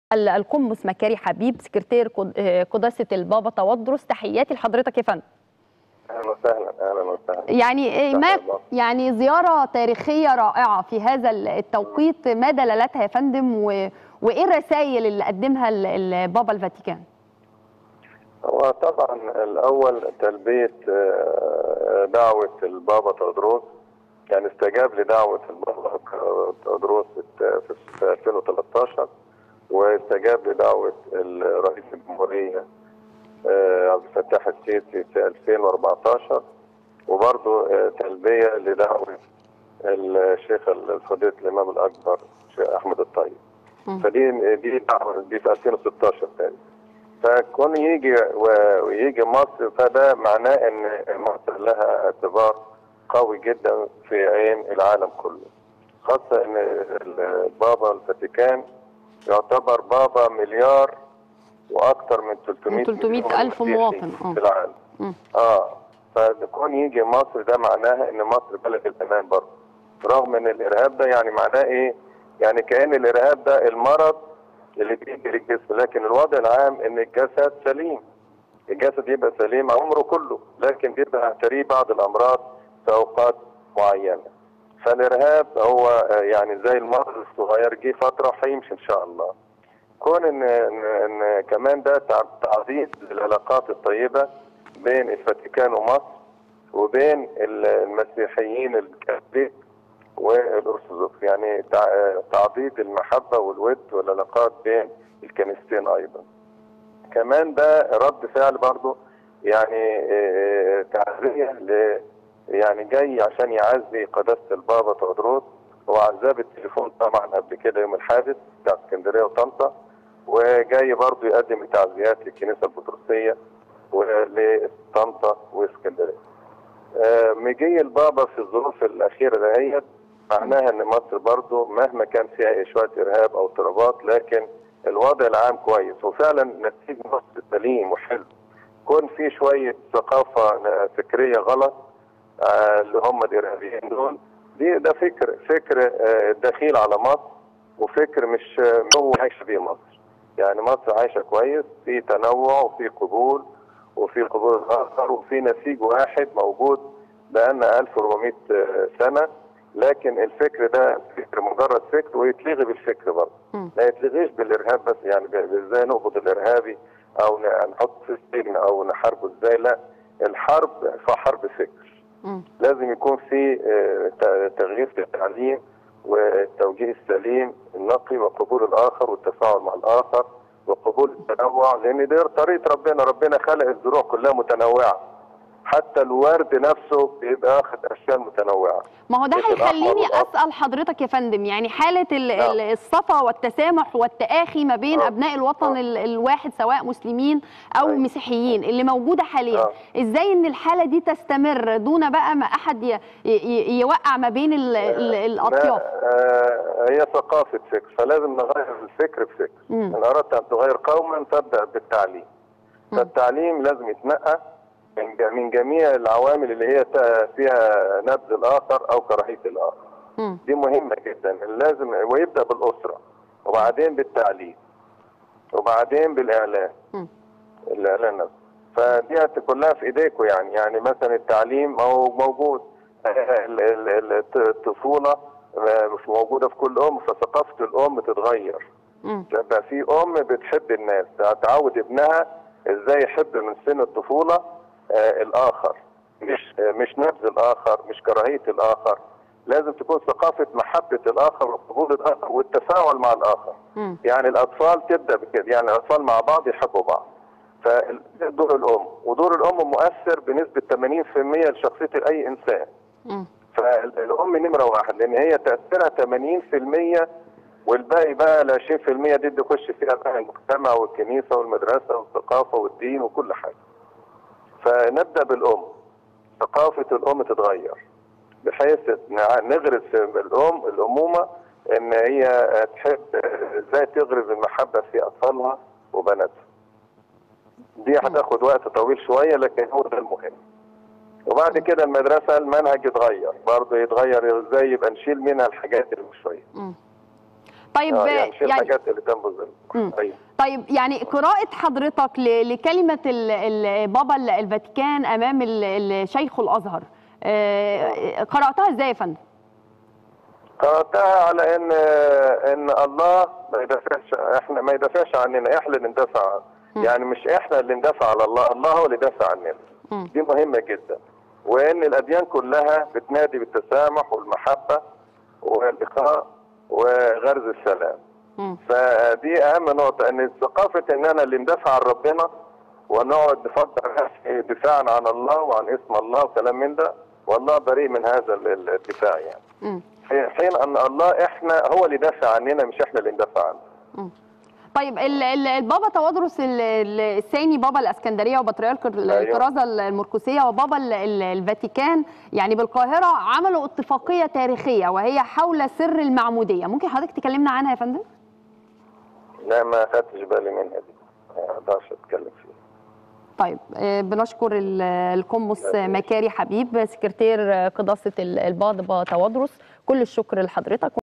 القمص مكاري حبيب سكرتير قد- قداسة البابا تودرس تحياتي لحضرتك يا فندم اهلا وسهلا اهلا وسهلا يعني إيه ما شكراً الله. يعني زيارة تاريخية رائعة في هذا التوقيت ما دلالتها يا فندم و... وإيه الرسائل اللي قدمها ال- البابا الفاتيكان؟ هو طبعا الاول تلبيه آه، دعوه البابا تودروس يعني استجاب لدعوه البابا تودروس في 2013 واستجاب لدعوه الرئيس الجمهوريه آه، عبد الفتاح السيسي في 2014 وبرضه آه، تلبيه لدعوه الشيخ الفضيله الامام الاكبر الشيخ احمد الطيب مم. فدي دي دعوه دي في 2016 تاني فكون يجي و- ويجي مصر فده معناه ان مصر لها اعتبار قوي جدا في عين العالم كله خاصة ان البابا الفاتيكان يعتبر بابا مليار واكثر من 300 من 300 مليون ألف مسيحي مواطن، آه. في العالم مم. اه فكون يجي مصر ده معناها ان مصر بلد الامان برضه رغم ان الارهاب ده يعني معناه ايه؟ يعني كان الارهاب ده المرض اللي بيجي للجسم لكن الوضع العام ان الجسد سليم الجسد يبقى سليم عمره كله لكن بيبقى يعتريه بعض الامراض في اوقات معينه فالارهاب هو آه، يعني زي المرض الصغير جه فتره وهيمشي ان شاء الله كون ان ان, إن كمان ده تع- تعزيز للعلاقات الطيبه بين الفاتيكان ومصر وبين ال- المسيحيين الكاثوليك والارثوذكس يعني تع- تعضيد المحبه والود والعلاقات بين الكنيستين ايضا كمان ده رد فعل برضه يعني آه، تعزيه ل يعني جاي عشان يعزي قداسه البابا تودروس هو عزاه بالتليفون طبعا قبل كده يوم الحادث بتاع اسكندريه وطنطا وجاي برضه يقدم التعزيات للكنيسه البطرسيه ولطنطا واسكندريه. آه، مجي البابا في الظروف الاخيره دهيت معناها ان مصر برضه مهما كان فيها شويه ارهاب او اضطرابات لكن الوضع العام كويس وفعلا نسيج مصر سليم وحلو. كون في شويه ثقافه آه، فكريه غلط آه، اللي هم الارهابيين دول دي ده فكر فكر آه، دخيل على مصر وفكر مش آه، هو عايش بيه مصر يعني مصر عايشه كويس في تنوع وفي قبول وفي قبول الاخر وفي نسيج واحد موجود بقالنا 1400 سنه لكن الفكر ده فكر مجرد فكر ويتلغي بالفكر برضه مم. لا يتلغيش بالارهاب بس يعني ب- ازاي نقبض الارهابي او ن- نحط في السجن او نحاربه ازاي لا الحرب فحرب فكر مم. لازم يكون في آه، ت- تغيير في التعليم والتوجيه السليم النقي وقبول الاخر والتفاعل مع الاخر وقبول التنوع لان دي طريقه ربنا ربنا خلق الزروع كلها متنوعه حتى الورد نفسه بيبقى اخذ اشكال متنوعه ما هو ده مثل الأحمر هيخليني والأبيض. اسال حضرتك يا فندم يعني حاله ال- نعم. ال- الصفا والتسامح والتآخي ما بين آه. ابناء الوطن آه. ال- الواحد سواء مسلمين او أيوة. مسيحيين اللي موجوده حاليا آه. ازاي ان الحاله دي تستمر دون بقى ما احد ي- ي- يوقع ما بين ال- ال- الاطياف لا، آه، هي ثقافه فكر فلازم نغير الفكر بفكر مم. ان اردت ان تغير قوما فابدا بالتعليم مم. فالتعليم لازم يتنقى من ج- من جميع العوامل اللي هي تا- فيها نبذ الاخر او كراهيه الاخر مم. دي مهمه جدا لازم ويبدا بالاسره وبعدين بالتعليم وبعدين بالاعلام مم. الاعلان نفسه فدي كلها في ايديكم يعني يعني مثلا التعليم هو موجود ال- ال- ال- الطفوله مش موجوده في كل ام فثقافه الام تتغير مم. يبقى في ام بتحب الناس تعود ابنها ازاي يحب من سن الطفوله آه الاخر مش آه مش نبذ الاخر مش كراهيه الاخر لازم تكون ثقافه محبه الاخر وقبول الاخر والتفاعل مع الاخر مم. يعني الاطفال تبدا بكده يعني الاطفال مع بعض يحبوا بعض فدور الام ودور الام مؤثر بنسبه 80% لشخصيه اي انسان مم. فالام نمره واحد لان هي تاثيرها 80% والباقي بقى ال 20% دي تخش فيها بقى المجتمع والكنيسه والمدرسه والثقافه والدين وكل حاجه. فنبدا بالام ثقافه الام تتغير بحيث نع- نغرس في الام الامومه ان هي تحب ازاي تغرز المحبه في اطفالها وبناتها. دي هتاخد وقت طويل شويه لكن هو ده المهم. وبعد كده المدرسه المنهج يتغير برضه يتغير ازاي يبقى نشيل منها الحاجات اللي مش شويه مم. طيب آه يعني شيل يعني الحاجات اللي تنبذ مم. ايوه طيب يعني قراءة حضرتك ل- لكلمة ال- ال- بابا ال- الفاتيكان أمام ال- ال- شيخ الأزهر آه، قرأتها إزاي يا فندم؟ قرأتها على ان ان الله ما يدافعش احنا ما يدافعش عننا احنا اللي ندافع يعني مش احنا اللي ندافع على الله الله هو اللي يدافع عننا مم. دي مهمة جدا وان الاديان كلها بتنادي بالتسامح والمحبة والاخاء وغرز السلام مم. فدي اهم نقطة ان ثقافة ان انا اللي مدافع عن ربنا ونقعد نفكر نفسي دفاعا عن الله وعن اسم الله وكلام من ده والله بريء من هذا ال- الدفاع يعني مم. في حين ان الله احنا هو اللي دافع عننا مش احنا اللي ندافع عنه طيب ال- ال- البابا تودرس ال- ال- الثاني بابا الاسكندريه وبطريرك ال- أيوة. الكرازه ال- المرقسيه وبابا ال- ال- الفاتيكان يعني بالقاهره عملوا اتفاقيه تاريخيه وهي حول سر المعموديه ممكن حضرتك تكلمنا عنها يا فندم لا ما خدتش بالي منها دي ما اقدرش اتكلم فيها طيب آه، بنشكر ال- القمص مكاري حبيب سكرتير قداسه ال- البابا تودرس كل الشكر لحضرتك